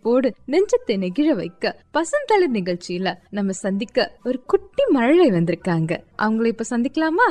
சிரிப்போடு நெஞ்சத்தை நெகிழ வைக்க பசந்தளிர் நிகழ்ச்சியில நம்ம சந்திக்க ஒரு குட்டி மழலை வந்திருக்காங்க அவங்கள இப்ப சந்திக்கலாமா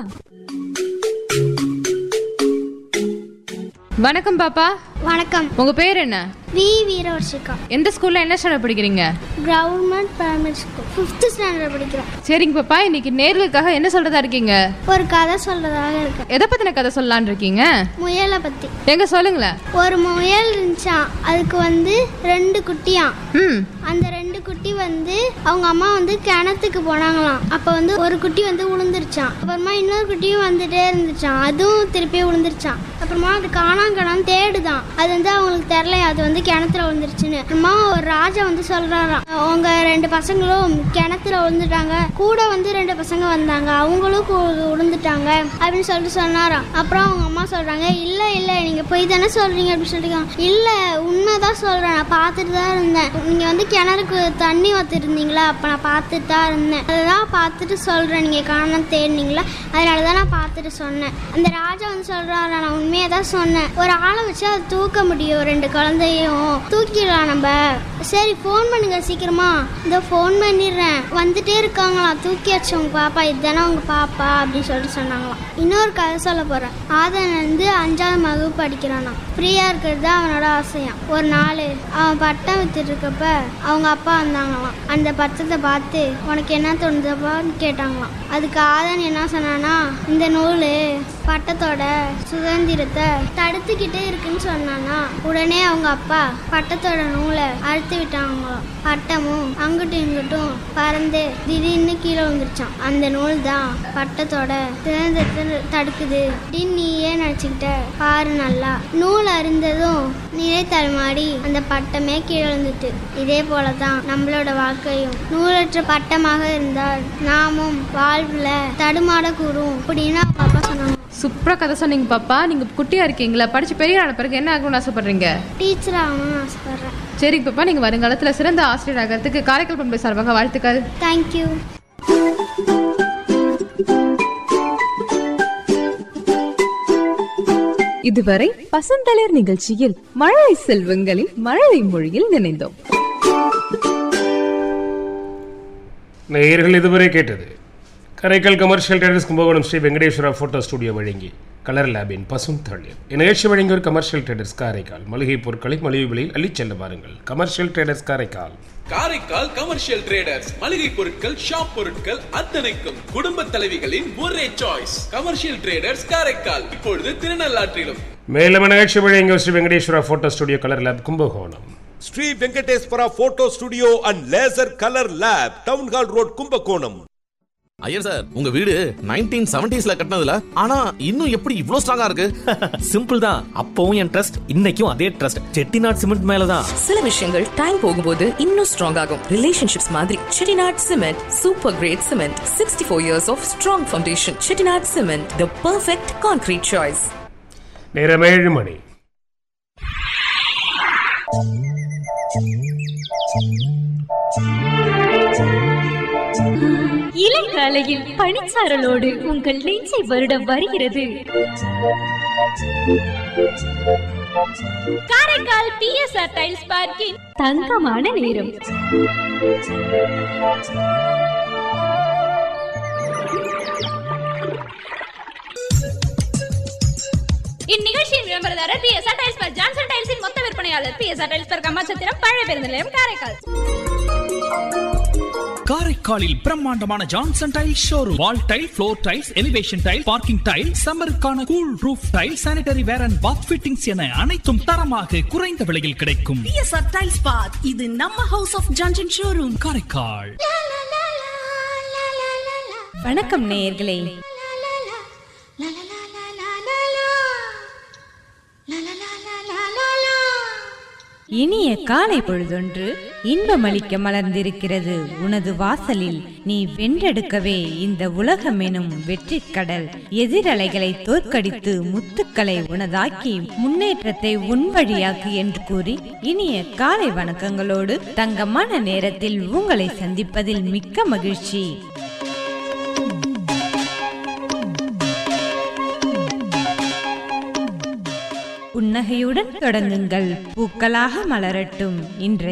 வணக்கம் பாப்பா வணக்கம் உங்க பேர் என்ன வி வீரவர்ஷிகா எந்த ஸ்கூல்ல என்ன ஸ்டாண்டர்ட் படிக்கிறீங்க government primary school fifth standard படிக்கிறோம் சரிங்க பாப்பா இன்னைக்கு நேர்களுக்காக என்ன சொல்றதா இருக்கீங்க ஒரு கதை சொல்றதாக இருக்கு எதை பத்தின கதை சொல்லலாம்னு இருக்கீங்க முயலை பத்தி எங்க சொல்லுங்களேன் ஒரு முயல் இருந்துச்சான் அதுக்கு வந்து ரெண்டு குட்டியாம் ம் அந்த ரெண்டு குட்டி வந்து அவங்க அம்மா வந்து கிணத்துக்கு போனாங்களாம் அப்போ வந்து ஒரு குட்டி வந்து விழுந்துருச்சான் அப்புறமா இன்னொரு குட்டியும் வந்துட்டே இருந்துச்சான் அதுவும் திருப்பி விழுந்துருச்சான் அப்புறமா அது காணாங்கணம் தேடுதான் அது வந்து அவங்களுக்கு தெரியல அது வந்து கிணத்துல விழுந்துருச்சுன்னு அப்புறமா ஒரு ராஜா வந்து சொல்றாராம் அவங்க ரெண்டு பசங்களும் கிணத்துல விழுந்துட்டாங்க கூட வந்து ரெண்டு பசங்க வந்தாங்க அவங்களும் கு- விழுந்துட்டாங்க அப்படின்னு சொல்லிட்டு சொன்னாராம் அப்புறம் அவங்க அம்மா சொல்றாங்க இல்ல இல்ல நீங்க போய் தானே சொல்றீங்க அப்படின்னு சொல்லிட்டு இல்ல உண்மைதான் சொல்றேன் நான் பார்த்துட்டு தான் இருந்தேன் நீங்க வந்து கிணறுக்கு தண்ணி ஊத்திருந்தீங்களா அப்ப நான் பார்த்துட்டு தான் இருந்தேன் அதுதான் பார்த்துட்டு சொல்றேன் நீங்க காண தேடினீங்களா அதனால தான் நான் பார்த்துட்டு சொன்னேன் அந்த ராஜா வந்து சொல்றாரு நான் உண்மையை தான் சொன்னேன் ஒரு ஆளை வச்சு அதை தூக்க முடியும் ரெண்டு குழந்தையும் தூக்கிடலாம் நம்ம சரி ஃபோன் பண்ணுங்க சீக்கிரமா இதோ ஃபோன் பண்ணிடுறேன் வந்துட்டே இருக்காங்களாம் தூக்கி வச்சவங்க பாப்பா இதுதானே உங்க பாப்பா அப்படின்னு சொல்லிட்டு சொன்னாங்களாம் இன்னொரு கதை சொல்ல போறேன் ஆதன் வந்து அஞ்சாவது வகுப்பு படிக்கிறானா ஃப்ரீயா இருக்கிறது தான் அவனோட ஆசையாம் ஒரு நாள் அவன் பட்டம் வித்துட்டு இருக்கப்ப அவங்க அப்பா வந்தாங்களாம் அந்த பட்டத்தை பார்த்து உனக்கு என்ன தோணுதப்பான்னு கேட்டாங்களாம் அதுக்கு ஆதன் என்ன சொன்னானா இந்த நூல் பட்டத்தோட சுதந்திரத்தை தடுத்துக்கிட்டே இருக்குன்னு சொன்னானா உடனே அவங்க அப்பா பட்டத்தோட நூலை அறுத்து விட்டாங்களாம் பட்டமும் அங்கிட்டும் இங்கிட்டும் பறந்து திடீர்னு கீழே விழுந்துருச்சான் அந்த நூல் தான் பட்டத்தோட சுதந்திரத்தை தடுக்குது அப்படின்னு நீ ஏன் நினச்சிக்கிட்ட பாரு நல்லா நூல் அருந்ததும் நிலை தடுமாறி அந்த பட்டமே கீழே விழுந்துட்டு இதே போல தான் நம்மளோட வாழ்க்கையும் நூலற்ற பட்டமாக இருந்தால் நாமும் வாழ்வுல தடுமாடக்கூடும் அப்படின்னு அவங்க அப்பா சொன்னாங்க சூப்பரா கதை சொன்னீங்க பாப்பா நீங்க குட்டியா இருக்கீங்களா படிச்சு பெரிய ஆன பிறகு என்ன ஆகணும்னு ஆசைப்படுறீங்க டீச்சர் ஆகணும்னு ஆசைப்படுறேன் சரிங்க பாப்பா நீங்க வருங்காலத்துல சிறந்த ஆசிரியர் ஆகிறதுக்கு காரைக்கால் பண்பை சார்பாக வாழ்த்துக்கள் தேங்க்யூ இதுவரை பசந்தளிர் நிகழ்ச்சியில் மழலை செல்வங்களின் மழலை மொழியில் நினைந்தோம் நேயர்கள் இதுவரை கேட்டது Karaikal commercial traders Kumbakonam Sri Venkateswara photo studio வழங்கி கலர் லேபின் பசும் தளிர் இந்நிகழ்ச்சி வழங்கியோர் கமர்ஷியல் ட்ரேடர்ஸ் காரைக்கால் மளிகை பொருட்களை மலிவு விலையில் அள்ளிச் செல்ல பாருங்கள் commercial traders Karaikal Karaikal commercial traders மளிகை பொருட்கள் ஷாப் பொருட்கள் அத்தனைக்கும் குடும்ப தலைவிகளின் ஒரே சாய்ஸ் கமர்ஷியல் ட்ரேடர்ஸ் காரைக்கால் இப்பொழுது திருநள்ளாற்றிலும் மேலும் நிகழ்ச்சி வழங்கியோர் Sri Venkateswara photo studio colour lab Kumbakonam Sri Venkateswara photo studio and laser colour lab town hall road Kumbakonam Iyer sir உங்க வீடு நைன்டீன் செவன்டிஸ்ல கட்டினதுல ஆனா இன்னும் எப்படி இவ்ளோ ஸ்ட்ராங்கா இருக்கு சிம்பிள் தான் அப்பவும் என் ட்ரஸ்ட் இன்னைக்கும் அதே ட்ரஸ்ட் செட்டிநாட் சிமெண்ட் மேலதான் சில விஷயங்கள் டைம் போகும்போது இன்னும் ஸ்ட்ராங் ஆகும் ரிலேஷன்ஷிப்ஸ் மாதிரி Chettinad cement super grade cement sixty four years of strong foundation Chettinad cement the perfect concrete choice நேரம் ஏழு மணி இளங்காலையில் பனிச்சாரலோடு உங்கள் நெஞ்சை வருடம் வருகிறது காரைக்கால் பிஎஸ்ஆர் டைல்ஸ் பார்க்கின் தங்கமான நேரம் இந்நிகழ்ச்சியின் விளம்பரதாரர் பிஎஸ்ஆர் டைல்ஸ் பர் ஜான்சன் டைல்ஸின் மொத்த விற்பனையாளர் பிஎஸ்ஆர் டைல்ஸ் பர் கமாச்சத்திரம் பழைய பேருந்து நிலையம் காரைக்கால் காரைக்காலில் பிரம்மாண்டமான Johnson tile showroom wall tile floor tiles elevation tile parking tile சம்மருக்கான cool roof tile sanitary ware and bath fittings என அனைத்தும் தரமாக குறைந்த விலையில் கிடைக்கும் பிஎஸ்ஆர் டைல்ஸ் பாத் இது நம்ம house of Johnson showroom Karaikal வணக்கம் நேயர்களே இனிய காலை பொழுதொன்று இன்பமளிக்க மலர்ந்திருக்கிறது உனது வாசலில் நீ வென்றெடுக்கவே இந்த உலகம் எனும் வெற்றி கடல் எதிரலைகளை தோற்கடித்து முத்துக்களை உனதாக்கி முன்னேற்றத்தை உன்வழியாக்கு என்று கூறி இனிய காலை வணக்கங்களோடு தங்கமான நேரத்தில் உங்களை சந்திப்பதில் மிக்க மகிழ்ச்சி புன்னகையுடன் தொடங்குங்கள் பூக்களாக மலரட்டும் இன்றைய